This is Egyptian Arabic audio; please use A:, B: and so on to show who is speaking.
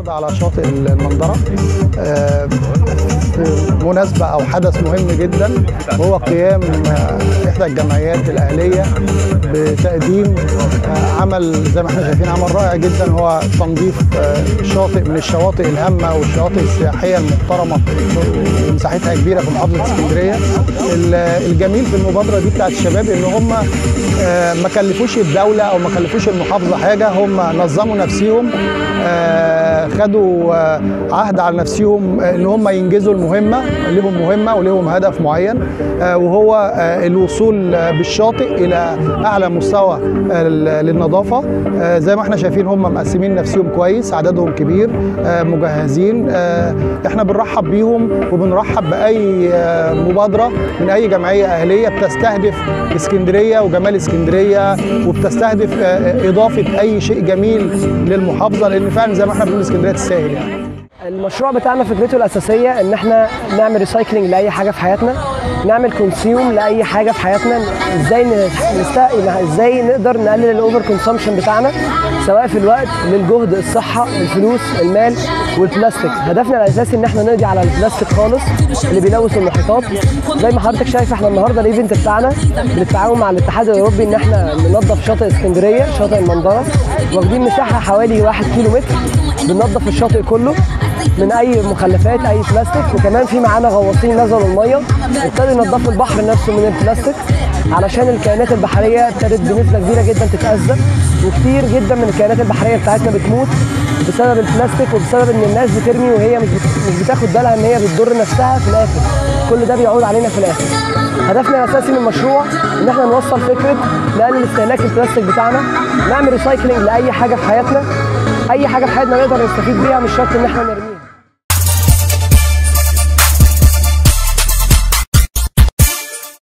A: النهارده على شاطئ المنظره آه، في مناسبه او حدث مهم جدا وهو قيام آه، احدى الجمعيات الاهليه بتقديم آه، عمل زي ما احنا شايفين عمل رائع جدا هو تنظيف آه، شاطئ من الشواطئ الهامه والشواطئ السياحيه المحترمه ومساحتها كبيره في محافظه اسكندريه ال- الجميل في المبادره دي بتاعت الشباب ان هم آه، ما كلفوش الدوله او ما كلفوش المحافظه حاجه هم نظموا نفسهم آه، خدوا آه، عهد على نفسهم آه، ان هم ينجزوا المهمه لهم مهمه ولهم هدف معين آه، وهو آه، الوصول آه، بالشاطئ الى اعلى مستوى آه، للنظافه آه، زي ما احنا شايفين هم مقسمين نفسهم كويس عددهم كبير آه، مجهزين آه، احنا بنرحب بيهم وبنرحب باي آه، مبادره من اي جمعيه اهليه بتستهدف اسكندريه وجمال اسكندريه وبتستهدف آه، اضافه اي شيء جميل للمحافظه لان فعلا زي ما احنا بنقول اسكندريه تستاهل يعني
B: المشروع بتاعنا فكرته الاساسيه ان احنا نعمل ريسايكلينج لاي حاجه في حياتنا نعمل كونسيوم لاي حاجه في حياتنا ازاي نست... ازاي نقدر نقلل الاوفر كونسومشن بتاعنا سواء في الوقت للجهد الصحه الفلوس المال والبلاستيك هدفنا الاساسي ان احنا نقضي على البلاستيك خالص اللي بيلوث المحيطات زي ما حضرتك شايف احنا النهارده الايفنت بتاعنا بالتعاون مع الاتحاد الاوروبي ان احنا ننظف شاطئ اسكندريه شاطئ المنظره واخدين مساحه حوالي 1 كيلو متر بننظف الشاطئ كله من اي مخلفات اي بلاستيك وكمان في معانا غواصين نزلوا الميه ابتدوا ينظفوا البحر نفسه من البلاستيك علشان الكائنات البحريه ابتدت بنسبه كبيره جدا تتاذى وكتير جدا من الكائنات البحريه بتاعتنا بتموت بسبب البلاستيك وبسبب ان الناس بترمي وهي مش بت- مش بتاخد بالها ان هي بتضر نفسها في الاخر كل ده بيعود علينا في الاخر هدفنا الاساسي من المشروع ان احنا نوصل فكره نقلل استهلاك البلاستيك بتاعنا نعمل ريسايكلينج لاي حاجه في حياتنا اي حاجه في حياتنا نقدر نستفيد بيها مش شرط ان احنا نرميها